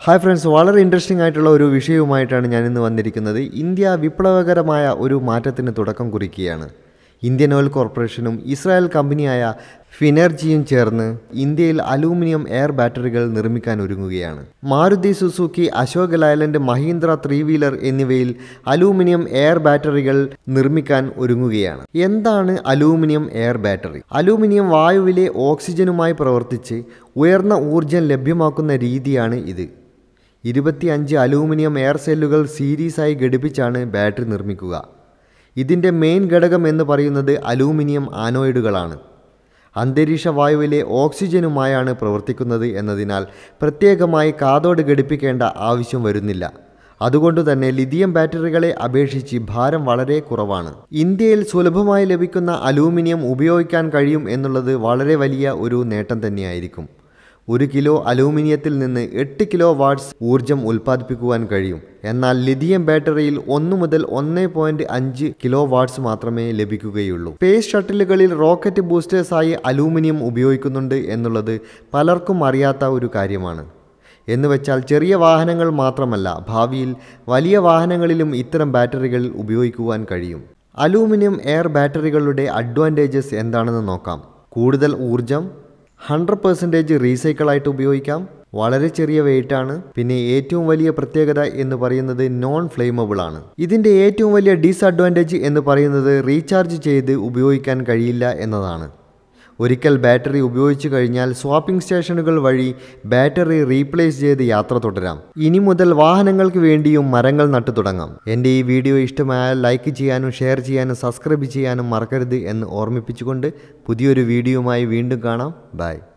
hi friends വളരെ interesting ആയിട്ടുള്ള ഒരു വിഷയവുമായിട്ടാണ് ഞാൻ ഇന്ന് വന്നിരിക്കുന്നത് ഇന്ത്യ വിപ്ലവകരമായ ഒരു മാറ്റത്തിന് തുടക്കം കുറിക്കുകയാണ് ഇന്ത്യൻ ഓയിൽ കോർപ്പറേഷനും ഇസ്രായേൽ കമ്പനിയായ ഫിനർജിയും ചേർന്ന് ഇന്ത്യയിൽ അലൂമിനിയം എയർ ബാറ്ററികൾ നിർമ്മിക്കാൻ ഒരുങ്ങുകയാണ് Maruti Suzuki Ashok Leyland Mahindra three wheeler എന്നിവയിൽ അലൂമിനിയം എയർ ബാറ്ററികൾ നിർമ്മിക്കാൻ ഒരുങ്ങുകയാണ് എന്താണ് അലൂമിനിയം എയർ ബാറ്ററി അലൂമിനിയം വായുവിലെ ഓക്സിജനുമായി പ്രവർത്തിച്ച് ഉയർന്ന ഊർജം ലഭ്യമാക്കുന്ന രീതിയാണ് ഇത് ഇരുപത്തിയഞ്ച് അലൂമിനിയം എയർ സെല്ലുകൾ സീരീസായി ഘടിപ്പിച്ചാണ് ബാറ്ററി നിർമ്മിക്കുക ഇതിൻ്റെ മെയിൻ ഘടകം എന്ന് പറയുന്നത് അലൂമിനിയം ആനോയിഡുകളാണ് അന്തരീക്ഷ വായുവിലെ ഓക്സിജനുമായാണ് പ്രവർത്തിക്കുന്നത് എന്നതിനാൽ പ്രത്യേകമായി കാതോട് ഘടിപ്പിക്കേണ്ട ആവശ്യം വരുന്നില്ല അതുകൊണ്ട് തന്നെ ലിഥിയം ബാറ്ററികളെ അപേക്ഷിച്ച് ഭാരം വളരെ കുറവാണ് ഇന്ത്യയിൽ സുലഭമായി ലഭിക്കുന്ന അലൂമിനിയം ഉപയോഗിക്കാൻ കഴിയും എന്നുള്ളത് വളരെ വലിയ ഒരു നേട്ടം തന്നെയായിരിക്കും ഒരു കിലോ അലൂമിനിയത്തിൽ നിന്ന് എട്ട് കിലോ വാട്ട്സ് ഊർജം ഉൽപ്പാദിപ്പിക്കുവാൻ കഴിയും എന്നാൽ ലിഥിയം ബാറ്ററിയിൽ ഒന്ന് മുതൽ ഒന്ന് പോയിന്റ് അഞ്ച് കിലോ വാട്ട്സ് മാത്രമേ ലഭിക്കുകയുള്ളൂ സ്പേസ് ഷട്ടിലുകളിൽ റോക്കറ്റ് ബൂസ്റ്റേഴ്സായി അലൂമിനിയം ഉപയോഗിക്കുന്നുണ്ട് എന്നുള്ളത് പലർക്കും അറിയാത്ത ഒരു കാര്യമാണ് എന്ന് വെച്ചാൽ ചെറിയ വാഹനങ്ങൾ മാത്രമല്ല ഭാവിയിൽ വലിയ വാഹനങ്ങളിലും ഇത്തരം ബാറ്ററികൾ ഉപയോഗിക്കുവാൻ കഴിയും അലൂമിനിയം എയർ ബാറ്ററികളുടെ അഡ്വാൻറ്റേജസ് എന്താണെന്ന് നോക്കാം കൂടുതൽ ഊർജം ഹൺഡ്രഡ് പെർസെൻറ്റേജ് റീസൈക്കിളായിട്ട് ഉപയോഗിക്കാം വളരെ ചെറിയ വെയിറ്റ് ആണ് പിന്നെ ഏറ്റവും വലിയ പ്രത്യേകത എന്ന് പറയുന്നത് നോൺ ഫ്ലെയിമബിൾ ആണ് ഇതിൻ്റെ ഏറ്റവും വലിയ ഡിസഡ്വാൻറ്റേജ് എന്ന് പറയുന്നത് റീചാർജ് ചെയ്ത് ഉപയോഗിക്കാൻ കഴിയില്ല എന്നതാണ് ഒരിക്കൽ ബാറ്ററി ഉപയോഗിച്ചു കഴിഞ്ഞാൽ സ്വാപ്പിംഗ് സ്റ്റേഷനുകൾ വഴി ബാറ്ററി റീപ്ലേസ് ചെയ്ത് യാത്ര തുടരാം ഇനി മുതൽ വാഹനങ്ങൾക്ക് വേണ്ടിയും മരങ്ങൾ നട്ടു തുടങ്ങാം എൻ്റെ ഈ വീഡിയോ ഇഷ്ടമായാൽ ലൈക്ക് ചെയ്യാനും ഷെയർ ചെയ്യാനും സബ്സ്ക്രൈബ് ചെയ്യാനും മറക്കരുത് എന്ന് ഓർമ്മിപ്പിച്ചുകൊണ്ട് പുതിയൊരു വീഡിയോയുമായി വീണ്ടും കാണാം ബൈ